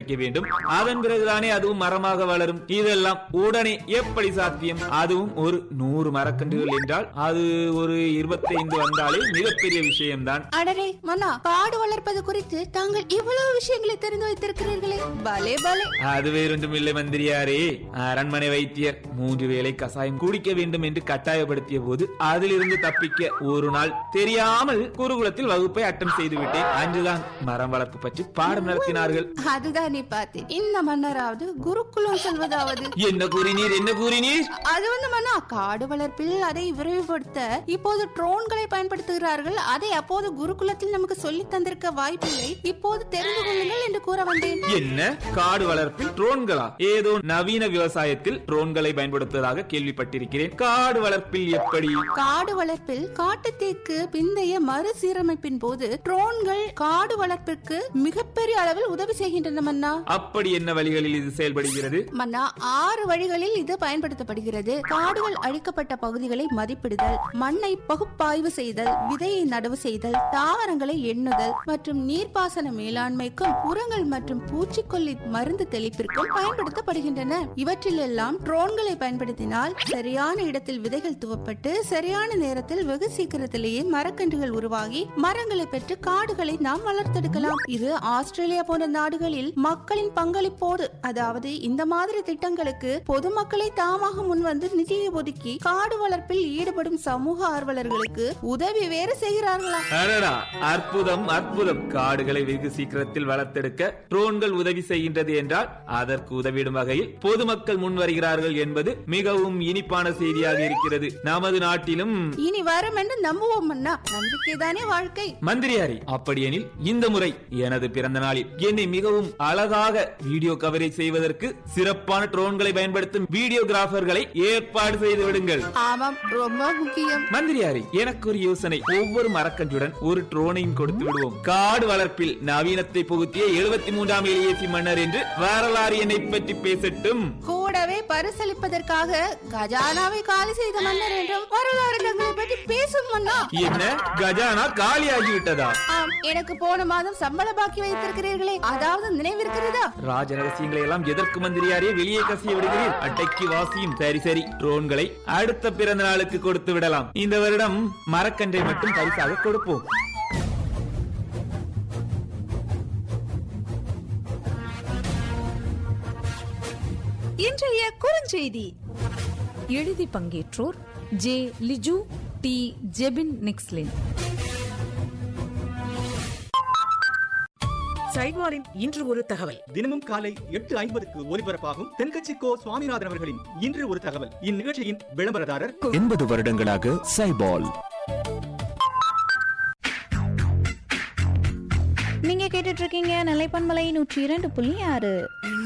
வைக்க வேண்டும் அதன் பிறகுதானே அதுவும் மரமாக வளரும் இதெல்லாம் உடனே எப்படி சாத்தியம் அதுவும் ஒரு நூறு மரக்கன்றுகள் என்றால் அது ஒரு இருபத்தைந்து வந்தாலே மிகப்பெரிய விஷயம்தான் அடரே மன்னா காடு வளர்ப்பது குறித்து தாங்கள் இவ்வளவு விஷயங்களை தெரிந்து வைத்திருக்கிறீர்களே பலே பலே அது வேறொன்றும் இல்லை மந்திரியாரே அரண்மனை வைத்தியர் மூன்று வேளை கசாயம் குடிக்க வேண்டும் என்று கட்டாயப்படுத்திய போது அதிலிருந்து தப்பிக்க ஒரு நாள் தெரியாமல் குருகுலத்தில் வகுப்பை அட்டம் செய்து விட்டேன் அன்றுதான் மரம் வளர்ப்பு பற்றி பாடம் நடத்தினார்கள் அதுதான் நீ பார்த்தேன் இந்த மன்னராவது குருகுலம் செல்வதாவது என்ன கூறினீர் என்ன கூறினீர் அது வந்து மன்னா காடு வளர்ப்பில் அதை விரைவுபடுத்த இப்போது ட்ரோன்களை பயன்படுத்துகிறார்கள் அதை அப்போது குருகுலத்தில் நமக்கு சொல்லி தந்திருக்க வாய்ப்பில்லை இப்போது தெரிந்து கொள்ளுங்கள் என்று கூற வந்தேன் என்ன காடு வளர்ப்பில் ட்ரோன்களா ஏதோ நவீன விவசாயத்தில் ட்ரோன்களை பயன்படுத்துவதாக கேள்விப்பட்டிருக்கிறேன் காடு வளர்ப்பில் எப்படி காடு வளர்ப்பில் காட்டுத்தீக்கு பிந்தைய மறுசீரமைப்பின் போது ட்ரோன்கள் காடு வளர்ப்பிற்கு மிகப்பெரிய அளவில் உதவி செய்கின்றன மன்னா அப்படி என்ன வழிகளில் இது செயல்படுகிறது மன்னா ஆறு வழிகளில் இது பயன்படுத்தப்படுகிறது காடுகள் அழிக்கப்பட்ட பகுதிகளை மதிப்பிடுதல் மண்ணை பகுப்பாய்வு செய்தல் விதையை நடவு செய்தல் தாவரங்களை எண்ணுதல் மற்றும் நீர்ப்பாசன மேலாண்மைக்கும் உரங்கள் மற்றும் பூச்சிக்கொல்லி மருந்து தெளிப்பிற்கும் பயன்படுத்தப்படுகின்றன இவற்றிலெல்லாம் ட்ரோன்களை பயன்படுத்தினால் சரியான இடத்தில் விதைகள் துவப்பட்டு சரியான நேரத்தில் வெகு சீக்கிரத்திலேயே மரக்கன்றுகள் உருவாகி மரங்களை பெற்று காடுகளை நாம் வளர்த்தெடுக்கலாம் இது ஆஸ்திரேலியா போன்ற நாடுகளில் மக்களின் பங்களிப்போடு அதாவது இந்த மாதிரி திட்டங்களுக்கு பொதுமக்களை தாமாக முன்வந்து நிதியை ஒதுக்கி காடு வளர்ப்பில் ஈடுபடும் சமூக ஆர்வலர்களுக்கு உதவி வேறு செய்கிறார்களாம் அடடா அற்புதம் அற்புதம் காடுகளை வெகு சீக்கிரத்தில் வளர்த்தெடுக்க ட்ரோன்கள் உதவி செய்கின்றது என்றால் அதற்கு உதவிடும் வகையில் பொதுமக்கள் முன் வருகிறார்கள் என்பது மிகவும் இனிப்பான செய்தியாக இருக்கிறது நமது நாட்டிலும் இனி வரும் என்று நம்புவோம் அண்ணா நம்பிக்கைதானே வாழ்க்கை மந்திரியாரி அப்படியெனில் இந்த முறை எனது பிறந்த நாளில் என்னை மிகவும் அழகாக வீடியோ கவரேஜ் செய்வதற்கு சிறப்பான ட்ரோன்களை பயன்படுத்தும் வீடியோகிராஃபர்களை ஏற்பாடு செய்து விடுங்கள் ஆமாம் ரொம்ப முக்கியம் மந்திரியாரி எனக்கு ஒரு யோசனை ஒவ்வொரு மரக்கன்றுடன் ஒரு ட்ரோனையும் கொடுத்து விடுவோம் காடு வளர்ப்பில் நவீனத்தை புகுத்திய எழுபத்தி மூன்றாம் எலியேசி மன்னர் என்று வரலாறு என்னை பற்றி பேசட்டும் கூடவே பரிசளிப்பதற்காக கஜானாவை காலி செய்த மன்னர் என்றும் வரலாறு தங்களை பற்றி பேசும் மன்னா என்ன கஜானா காலியாகி விட்டதா ஆம் எனக்கு போன மாதம் சம்பள பாக்கி வைத்திருக்கிறீர்களே அதாவது நினைவிருக்கிறதா ராஜ ரகசியங்களை எல்லாம் எதற்கு மந்திரியாரே வெளியே கசிய விடுகிறீர் அட்டைக்கு வாசியும் சரி சரி ட்ரோன்களை அடுத்த பிறந்த நாளுக்கு கொடுத்து விடலாம் இந்த வருடம் மரக்கன்றை மட்டும் பரிசாக கொடுப்போம் இன்றைய குறுஞ்செய்தி எழுதி பங்கேற்றோர் ஜே லிஜு டி ஜெபின் நிக்ஸ்லின் சைட்வாரின் இன்று ஒரு தகவல் தினமும் காலை எட்டு ஐம்பதுக்கு ஒலிபரப்பாகும் தென்கட்சி கோ சுவாமிநாதன் அவர்களின் இன்று ஒரு தகவல் இந்நிகழ்ச்சியின் விளம்பரதாரர் எண்பது வருடங்களாக சைபால் நீங்க கேட்டுட்டு இருக்கீங்க நிலைப்பன்மலை நூற்றி இரண்டு புள்ளி ஆறு